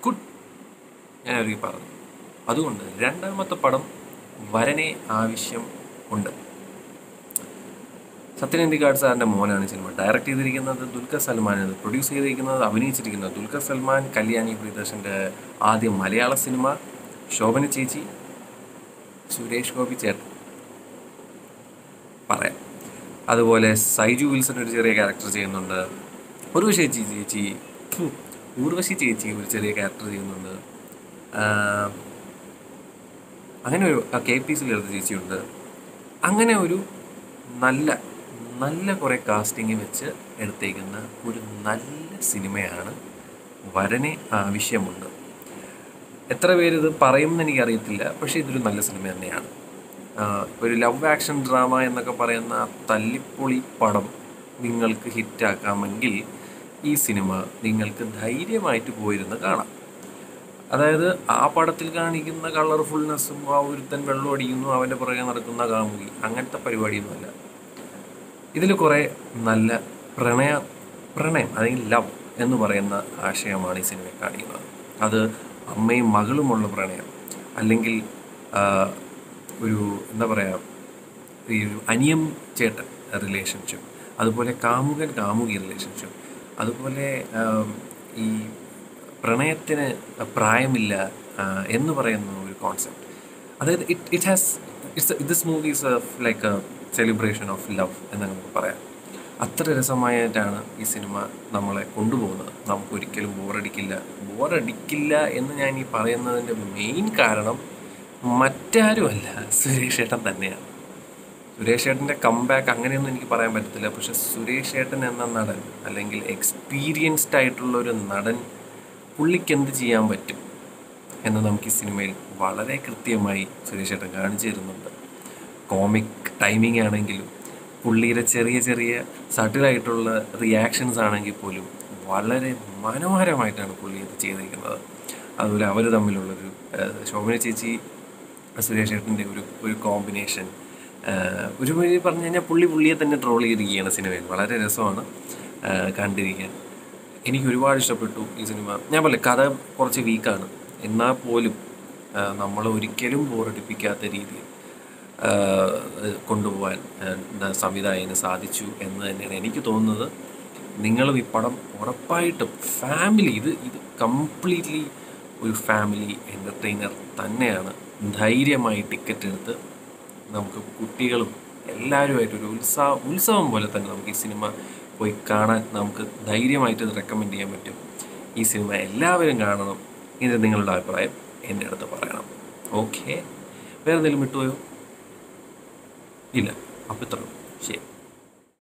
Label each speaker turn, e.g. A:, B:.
A: good ഞാൻ അവർക്ക് പറഞ്ഞു അതുകൊണ്ട് രണ്ടാമത്തെ പടം വരനെ ആവശ്യം ഉണ്ട് സത്യനന്ദിക്കാട് സാറിൻ്റെ മോനാണ് സിനിമ ഡയറക്റ്റ് ചെയ്തിരിക്കുന്നത് ദുൽഖർ സൽമാനാണ് പ്രൊഡ്യൂസ് ചെയ്തിരിക്കുന്നത് അഭിനയിച്ചിരിക്കുന്നത് ദുൽഖർ സൽമാൻ കല്യാണി പ്രിയദർശൻ്റെ ആദ്യ മലയാള സിനിമ ശോഭന ചേച്ചി സുരേഷ് ഗോപി ചേട്ടൻ പറയാം അതുപോലെ സൈജു വിൽസൺ ഒരു ചെറിയ ക്യാരക്ടർ ചെയ്യുന്നുണ്ട് ഉർവശി ചേച്ചി ചേച്ചി ഫു, ഊർവശി ചേച്ചി ഒരു ചെറിയ ക്യാരക്ടർ ചെയ്യുന്നുണ്ട് ആഹ്, അങ്ങനെ ഒരു കെ പി സി ലളിത ചേച്ചിയുണ്ട് അങ്ങനെ ഒരു നല്ല നല്ല കുറേ കാസ്റ്റിംഗ് വെച്ച് എടുത്തേക്കുന്ന ഒരു നല്ല സിനിമയാണ് വരനെ ആവശ്യമുണ്ട് എത്ര പേര് ഇത് പറയുമെന്ന് എനിക്കറിയത്തില്ല പക്ഷേ ഇതൊരു നല്ല സിനിമ തന്നെയാണ് ആഹ് ഒരു ലവ് ആക്ഷൻ ഡ്രാമ എന്നൊക്കെ പറയുന്ന ആ തല്ലിപ്പൊളി പടം നിങ്ങൾക്ക് ഹിറ്റാക്കാമെങ്കിൽ ഈ സിനിമ നിങ്ങൾക്ക് ധൈര്യമായിട്ട് പോയിരുന്ന് കാണാം അതായത് ആ പടത്തിൽ കാണിക്കുന്ന കളർഫുൾനെസ്സും ആ ഒരുത്തൻ വെള്ളം അടിക്കുന്നു അവൻ്റെ പുറകെ നടക്കുന്ന കാമുകി അങ്ങനത്തെ പരിപാടിയൊന്നുമല്ല ഇതിൽ കുറേ നല്ല പ്രണയ പ്രണയം അല്ലെങ്കിൽ ലവ് എന്ന് പറയുന്ന ആശയമാണ് ഈ സിനിമയിൽ കാണിക്കുന്നത് അത് അമ്മയും മകളുമുള്ള പ്രണയം അല്ലെങ്കിൽ ആ, ഒരു എന്താ പറയുക ഈ ഒരു അനിയം ചേട്ടൻ റിലേഷൻഷിപ്പ് അതുപോലെ കാമുകൻ കാമുകി റിലേഷൻഷിപ്പ് അതുപോലെ ആം, ഈ പ്രണയത്തിന് പ്രായമില്ല ആ, എന്ന് പറയുന്ന ഒരു കോൺസെപ്റ്റ് അതായത് it it has it's this movie is like a celebration of love എന്ന് നമുക്ക് പറയാം അത്ര രസമായിട്ടാണ് ഈ സിനിമ നമ്മളെ കൊണ്ടുപോകുന്നത് നമുക്ക് ഒരിക്കലും ബോറടിക്കില്ല ബോറടിക്കില്ല എന്ന് ഞാൻ ഈ പറയുന്നതിൻ്റെ മെയിൻ കാരണം മറ്റാരുമല്ല സുരേഷ് ഏട്ടൻ തന്നെയാണ് സുരേഷ് ഏട്ടൻ്റെ കംബാക്ക് അങ്ങനെയൊന്നും എനിക്ക് പറയാൻ പറ്റത്തില്ല പക്ഷെ സുരേഷ് ഏട്ടൻ എന്ന നടൻ അല്ലെങ്കിൽ എക്സ്പീരിയൻസ്ഡ് ആയിട്ടുള്ള ഒരു നടൻ പുള്ളിക്ക് എന്ത് ചെയ്യാൻ പറ്റും എന്ന് നമുക്ക് ഈ സിനിമയിൽ വളരെ കൃത്യമായി സുരേഷ് ഏട്ടൻ കാണിച്ചു തരുന്നുണ്ട് കോമിക് ടൈമിംഗ് ആണെങ്കിലും പുള്ളിയുടെ ചെറിയ ചെറിയ സട്ടിലായിട്ടുള്ള റിയാക്ഷൻസ് ആണെങ്കിൽ പോലും വളരെ മനോഹരമായിട്ടാണ് പുള്ളി ഇത് ചെയ്തിരിക്കുന്നത് അതുപോലെ അവർ തമ്മിലുള്ളൊരു ഏഹ്, ശോഭന ചേച്ചി സുരേഷ് ഏട്ടൻ്റെ ഒരു ഒരു കോമ്പിനേഷൻ ഒരു വഴി പറഞ്ഞു കഴിഞ്ഞാൽ പുള്ളി പുള്ളിയെ തന്നെ ട്രോൾ ചെയ്തിരിക്കുകയാണ് സിനിമയിൽ വളരെ രസമാണ് ഏഹ്, കണ്ടിരിക്കാൻ എനിക്ക് ഒരുപാട് ഇഷ്ടപ്പെട്ടു ഈ സിനിമ ഞാൻ പറയില്ല കഥ കുറച്ച് വീക്കാണ് എന്നാൽ പോലും നമ്മളെ ഒരിക്കലും ബോറടിപ്പിക്കാത്ത രീതിയിൽ ആഹ് കൊണ്ടുപോകാൻ ആഹ് എന്താ സംവിധായകന് സാധിച്ചു എന്ന് തന്നെയാണ് എനിക്ക് തോന്നുന്നത് നിങ്ങളും ഈ പടം ഉറപ്പായിട്ടും ഫാമിലി ഇത് ഇത് കംപ്ലീറ്റ്ലി ഒരു ഫാമിലി എൻ്റർടൈനർ തന്നെയാണ് ധൈര്യമായി ടിക്കറ്റ് എടുത്ത് നമുക്ക് കുട്ടികളും എല്ലാവരുമായിട്ട് ഒരു ഉത്സാഹ ഉത്സവം പോലെ തന്നെ നമുക്ക് ഈ സിനിമ പോയി കാണാൻ നമുക്ക് ധൈര്യമായിട്ട് ഇത് റെക്കമെൻഡ് ചെയ്യാൻ പറ്റും ഈ സിനിമ എല്ലാവരും കാണണം ഇത് നിങ്ങളുടെ അഭിപ്രായം എൻ്റെ അടുത്ത് പറയണം ഓക്കെ വേറെ എന്തെങ്കിലും വിട്ടുപോയോ ഇല്ല അപ്പോൾ ഇത്രയും ശരി